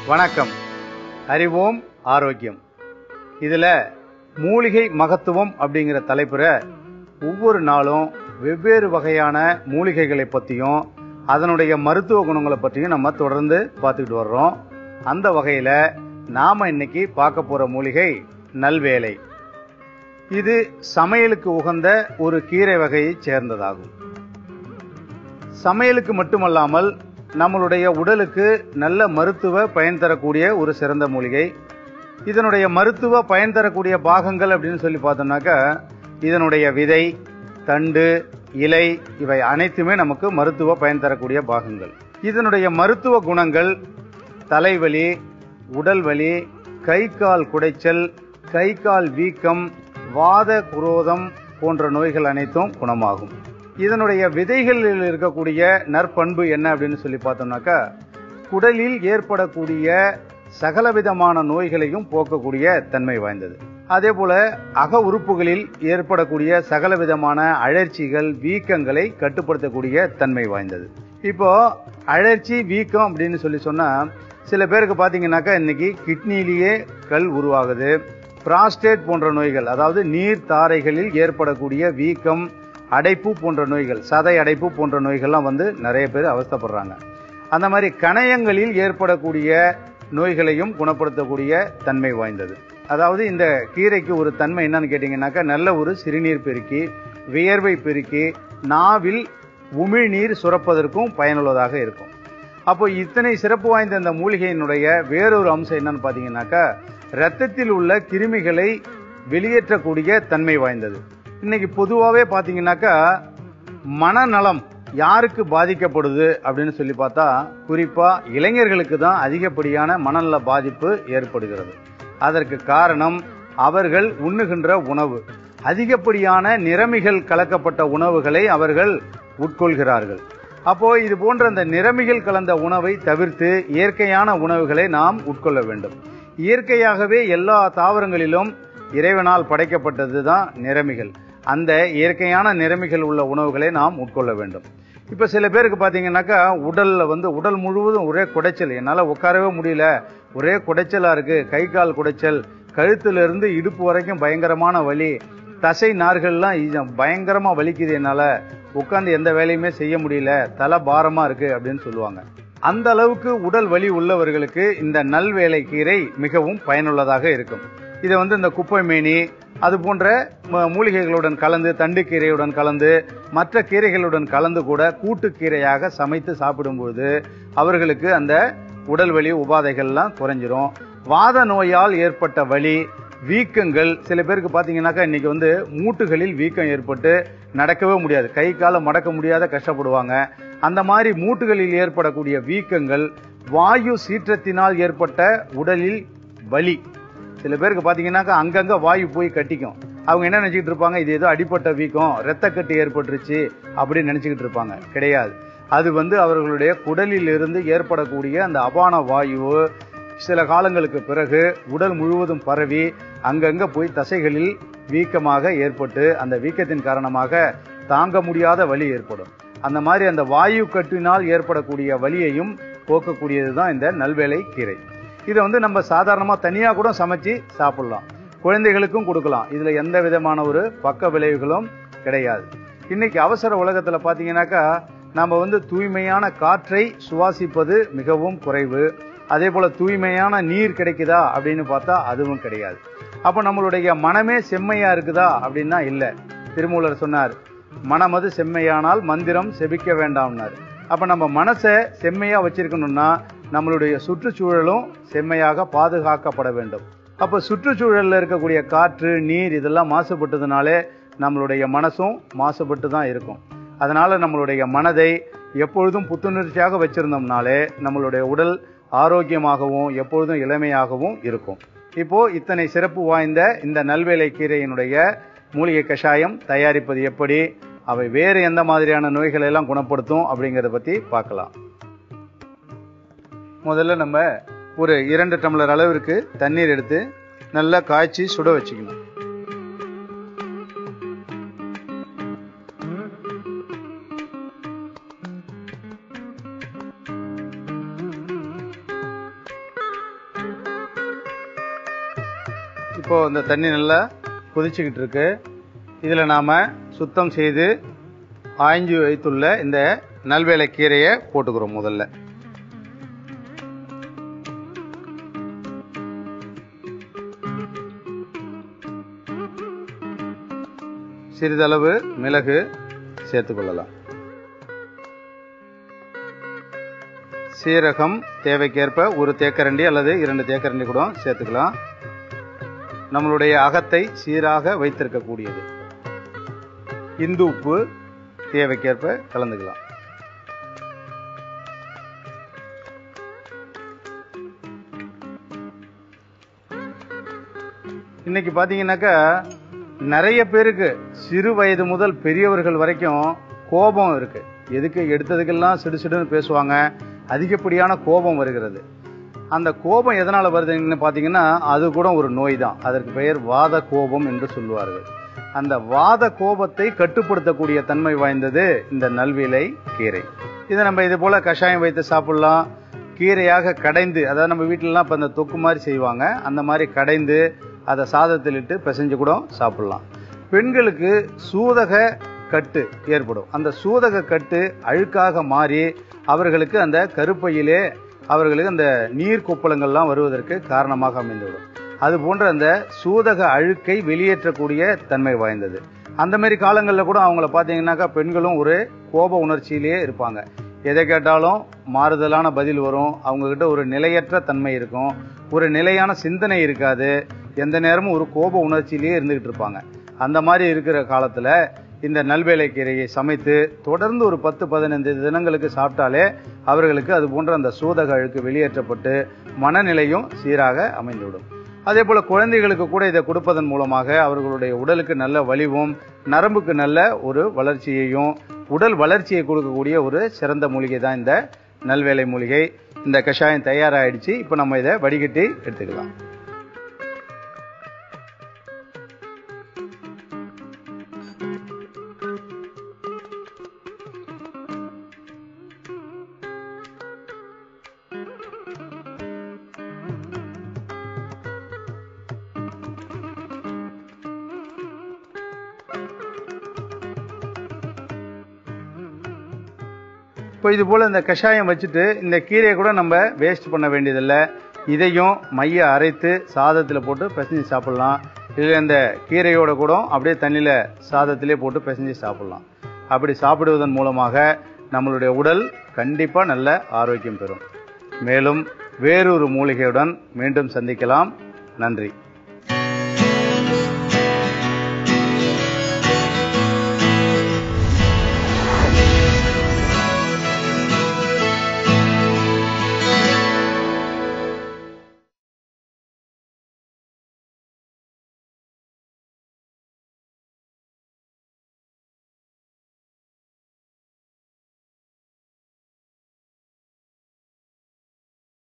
வணக்கம் அறிவோம் ஆரோக்கியம் இதுல மூலிகை மகத்துவம் அப்படிங்கிற தலைப்புல ஒவ்வொரு நாளும் வெவ்வேறு வகையான மூலிகைகளை பத்தியும் அதனுடைய மருத்துவ குணங்களை பற்றியும் நம்ம தொடர்ந்து பார்த்துக்கிட்டு வர்றோம் அந்த வகையில நாம இன்னைக்கு பார்க்க போற மூலிகை நல்வேலை இது சமையலுக்கு உகந்த ஒரு கீரை வகையைச் சேர்ந்ததாகும் சமையலுக்கு மட்டுமல்லாமல் நம்மளுடைய உடலுக்கு நல்ல மருத்துவ பயன் தரக்கூடிய ஒரு சிறந்த மூலிகை இதனுடைய மருத்துவ பயன் தரக்கூடிய பாகங்கள் அப்படின்னு சொல்லி பார்த்தோம்னாக்கா இதனுடைய விதை தண்டு இலை இவை அனைத்துமே நமக்கு மருத்துவ பயன் தரக்கூடிய பாகங்கள் இதனுடைய மருத்துவ குணங்கள் தலைவலி உடல் வலி கை கால் குடைச்சல் கை கால் வீக்கம் வாத குரோதம் போன்ற நோய்கள் அனைத்தும் குணமாகும் இதனுடைய விதைகளில் இருக்கக்கூடிய நற்பண்பு என்ன அப்படின்னு சொல்லி பார்த்தோம்னாக்கா குடலில் ஏற்படக்கூடிய சகலவிதமான நோய்களையும் போக்கக்கூடிய தன்மை வாய்ந்தது அதே போல அக உறுப்புகளில் ஏற்படக்கூடிய சகலவிதமான அழற்சிகள் வீக்கங்களை கட்டுப்படுத்தக்கூடிய தன்மை வாய்ந்தது இப்போ அழற்சி வீக்கம் அப்படின்னு சொல்லி சொன்னா சில பேருக்கு பாத்தீங்கன்னாக்கா இன்னைக்கு கிட்னிலேயே கல் உருவாகுது பிராஸ்டேட் போன்ற நோய்கள் அதாவது நீர் தாரைகளில் ஏற்படக்கூடிய வீக்கம் அடைப்பு போன்ற நோய்கள் சதை அடைப்பு போன்ற நோய்கள்லாம் வந்து நிறைய பேர் அவஸ்தப்படுறாங்க அந்த மாதிரி கணையங்களில் ஏற்படக்கூடிய நோய்களையும் குணப்படுத்தக்கூடிய தன்மை வாய்ந்தது அதாவது இந்த கீரைக்கு ஒரு தன்மை என்னன்னு கேட்டீங்கன்னாக்கா நல்ல ஒரு சிறுநீர் பெருக்கி வியர்வை பெருக்கி நாவில் உமிழ்நீர் சுரப்பதற்கும் பயனுள்ளதாக இருக்கும் அப்போ இத்தனை சிறப்பு வாய்ந்த இந்த மூலிகையினுடைய வேறொரு அம்சம் என்னன்னு பாத்தீங்கன்னாக்கா ரத்தத்தில் உள்ள கிருமிகளை வெளியேற்றக்கூடிய தன்மை வாய்ந்தது இன்னைக்கு பொதுவாகவே பார்த்தீங்கன்னாக்கா மனநலம் யாருக்கு பாதிக்கப்படுது அப்படின்னு சொல்லி பார்த்தா குறிப்பா இளைஞர்களுக்கு தான் அதிகப்படியான மனநல பாதிப்பு ஏற்படுகிறது அதற்கு காரணம் அவர்கள் உண்ணுகின்ற உணவு அதிகப்படியான நிறமிகள் கலக்கப்பட்ட உணவுகளை அவர்கள் உட்கொள்கிறார்கள் அப்போ இது போன்ற அந்த நிறமிகள் கலந்த உணவை தவிர்த்து இயற்கையான உணவுகளை நாம் உட்கொள்ள வேண்டும் இயற்கையாகவே எல்லா தாவரங்களிலும் இறைவனால் படைக்கப்பட்டது தான் நிறமிகள் அந்த இயற்கையான நிறமிகள் உள்ள உணவுகளை நாம் உட்கொள்ள வேண்டும் இப்ப சில பேருக்கு பாத்தீங்கன்னாக்கா உடல்ல வந்து உடல் முழுவதும் ஒரே குடைச்சல் என்னால உட்காரவே முடியல ஒரே குடைச்சலா இருக்கு கை கால் குடைச்சல் கழுத்துல இருந்து இடுப்பு வரைக்கும் பயங்கரமான வலி தசை நார்கள்லாம் பயங்கரமா வலிக்குது என்னால உட்கார்ந்து எந்த வேலையுமே செய்ய முடியல தலை பாரமா இருக்கு அப்படின்னு சொல்லுவாங்க அந்த அளவுக்கு உடல் வலி உள்ளவர்களுக்கு இந்த நல்வேலை கீரை மிகவும் பயனுள்ளதாக இருக்கும் இதை வந்து இந்த குப்பை மேனி அது போன்ற மூலிகைகளுடன் கலந்து தண்டு கீரையுடன் கலந்து மற்ற கீரைகளுடன் கலந்து கூட கூட்டுக்கீரையாக சமைத்து சாப்பிடும்போது அவர்களுக்கு அந்த உடல் வலி உபாதைகள்லாம் குறைஞ்சிரும் வாத நோயால் ஏற்பட்ட வலி வீக்கங்கள் சில பேருக்கு பாத்தீங்கன்னாக்கா இன்னைக்கு வந்து மூட்டுகளில் வீக்கம் ஏற்பட்டு நடக்கவே முடியாது கை காலை மடக்க முடியாத கஷ்டப்படுவாங்க அந்த மாதிரி மூட்டுகளில் ஏற்படக்கூடிய வீக்கங்கள் வாயு சீற்றத்தினால் ஏற்பட்ட உடலில் வலி சில பேருக்கு பாத்தீங்கன்னாக்கா அங்கங்க வாயு போய் கட்டிக்கும் அவங்க என்ன நினைச்சுக்கிட்டு இருப்பாங்க இது ஏதோ அடிப்பட்ட வீக்கம் ரத்த கட்டு ஏற்பட்டுருச்சு அப்படின்னு நினைச்சுக்கிட்டு இருப்பாங்க கிடையாது அது வந்து அவர்களுடைய குடலில் இருந்து ஏற்படக்கூடிய அந்த அபான வாயு சில காலங்களுக்கு பிறகு உடல் முழுவதும் பரவி அங்கங்க போய் தசைகளில் வீக்கமாக ஏற்பட்டு அந்த வீக்கத்தின் காரணமாக தாங்க முடியாத வலி ஏற்படும் அந்த மாதிரி அந்த வாயு கட்டினால் ஏற்படக்கூடிய வலியையும் போக்கக்கூடியது தான் இந்த நல்வேலை கீரை இதை வந்து நம்ம சாதாரணமா தனியா கூட சமைச்சு சாப்பிடலாம் குழந்தைகளுக்கும் கொடுக்கலாம் இதுல எந்த விதமான ஒரு பக்க விளைவுகளும் கிடையாது இன்னைக்கு அவசர உலகத்துல பாத்தீங்கன்னாக்கா நம்ம வந்து தூய்மையான காற்றை சுவாசிப்பது மிகவும் குறைவு அதே போல தூய்மையான நீர் கிடைக்குதா அப்படின்னு பார்த்தா அதுவும் கிடையாது அப்ப நம்மளுடைய மனமே செம்மையா இருக்குதா அப்படின்னா இல்ல திருமூலர் சொன்னார் மனமது செம்மையானால் மந்திரம் செபிக்க வேண்டாம்னார் அப்ப நம்ம மனசை செம்மையா வச்சிருக்கணும்னா நம்மளுடைய சுற்றுச்சூழலும் செம்மையாக பாதுகாக்கப்பட வேண்டும் அப்ப சுற்றுச்சூழல்ல இருக்கக்கூடிய காற்று நீர் இதெல்லாம் மாசுபட்டதுனாலே நம்மளுடைய மனசும் மாசுபட்டு தான் இருக்கும் அதனால நம்மளுடைய மனதை எப்பொழுதும் புத்துணர்ச்சியாக வச்சிருந்தோம்னாலே நம்மளுடைய உடல் ஆரோக்கியமாகவும் எப்பொழுதும் இளமையாகவும் இருக்கும் இப்போ இத்தனை சிறப்பு வாய்ந்த இந்த நல்வேலை கீரையினுடைய மூலிகை கஷாயம் தயாரிப்பது எப்படி அவை வேறு எந்த மாதிரியான நோய்களை எல்லாம் குணப்படுத்தும் அப்படிங்கறத பத்தி பார்க்கலாம் முதல்ல நம்ம ஒரு இரண்டு டம்ளர் அளவிற்கு தண்ணீர் எடுத்து நல்லா காய்ச்சி சுட வச்சுக்கணும் இப்போ இந்த தண்ணி நல்லா கொதிச்சுக்கிட்டு இருக்கு இதில் நாம் சுத்தம் செய்து ஆய்ஞ்சு வைத்துள்ள இந்த நல்வேலை கீரையை போட்டுக்கிறோம் முதல்ல சிறிதளவு மிளகு சேர்த்துக்கொள்ளலாம் சீரகம் தேவைக்கேற்ப ஒரு தேக்கரண்டி அல்லது இரண்டு தேக்கரண்டி கூட சேர்த்துக்கலாம் நம்மளுடைய அகத்தை சீராக வைத்திருக்கக்கூடியது இந்து உப்பு தேவைக்கேற்ப கலந்துக்கலாம் இன்னைக்கு பாத்தீங்கன்னாக்கா நிறைய பேருக்கு சிறு வயது முதல் பெரியவர்கள் வரைக்கும் கோபம் இருக்கு எதுக்கு எடுத்ததுக்கெல்லாம் சிடுசிடுன்னு பேசுவாங்க அதிகப்படியான கோபம் வருகிறது அந்த கோபம் எதனால வருதுன்னு பாத்தீங்கன்னா அது கூட ஒரு நோய் தான் அதற்கு பெயர் வாத கோபம் என்று சொல்லுவார்கள் அந்த வாத கோபத்தை கட்டுப்படுத்தக்கூடிய தன்மை வாய்ந்தது இந்த நல்விலை கீரை இதை நம்ம இது போல கஷாயம் வைத்து சாப்பிடலாம் கீரையாக கடைந்து அதாவது நம்ம வீட்டிலலாம் இப்போ அந்த தொக்கு மாதிரி செய்வாங்க அந்த மாதிரி கடைந்து அதை சாதத்தில் இட்டு பிசைஞ்சு கூட சாப்பிடலாம் பெண்களுக்கு சூதக கட்டு ஏற்படும் அந்த சூதக கட்டு அழுக்காக மாறி அவர்களுக்கு அந்த கருப்பையிலே அவர்களுக்கு அந்த நீர் கொப்பளங்கள்லாம் வருவதற்கு காரணமாக அமைந்துவிடும் அது போன்ற அந்த சூதக அழுக்கை வெளியேற்றக்கூடிய தன்மை வாய்ந்தது அந்த மாதிரி காலங்களில் கூட அவங்கள பார்த்தீங்கன்னாக்கா பெண்களும் ஒரு கோப உணர்ச்சியிலேயே இருப்பாங்க எதை கேட்டாலும் மாறுதலான பதில் வரும் அவங்க கிட்ட ஒரு நிலையற்ற தன்மை இருக்கும் ஒரு நிலையான சிந்தனை இருக்காது எந்த நேரமும் ஒரு கோப உணர்ச்சியிலேயே இருந்துகிட்டு இருப்பாங்க அந்த மாதிரி இருக்கிற காலத்துல இந்த நல்வேலை கீரையை சமைத்து தொடர்ந்து ஒரு பத்து பதினைந்து தினங்களுக்கு சாப்பிட்டாலே அவர்களுக்கு அது போன்ற அந்த சூதக அழுக்கு வெளியேற்றப்பட்டு மனநிலையும் சீராக அமைந்துவிடும் அதே போல குழந்தைகளுக்கு கூட இதை கொடுப்பதன் மூலமாக அவர்களுடைய உடலுக்கு நல்ல வலிவும் நரம்புக்கு நல்ல ஒரு வளர்ச்சியையும் உடல் வளர்ச்சியை கொடுக்கக்கூடிய ஒரு சிறந்த மூலிகை தான் இந்த நல்வேலை மூலிகை இந்த கஷாயம் தயாராகிடுச்சு இப்போ நம்ம இதை வடிகட்டி எடுத்துக்கலாம் இப்போ இது போல இந்த கஷாயம் வச்சுட்டு இந்த கீரையை கூட நம்ம வேஸ்ட் பண்ண வேண்டியதில்லை இதையும் மைய அரைத்து சாதத்தில் போட்டு பிசைஞ்சு சாப்பிடலாம் இல்லை இந்த கீரையோட கூட அப்படியே தண்ணியில் சாதத்திலே போட்டு பிசைஞ்சு சாப்பிடலாம் அப்படி சாப்பிடுவதன் மூலமாக நம்மளுடைய உடல் கண்டிப்பாக நல்ல ஆரோக்கியம் பெறும் மேலும் வேறொரு மூலிகையுடன் மீண்டும் சந்திக்கலாம் நன்றி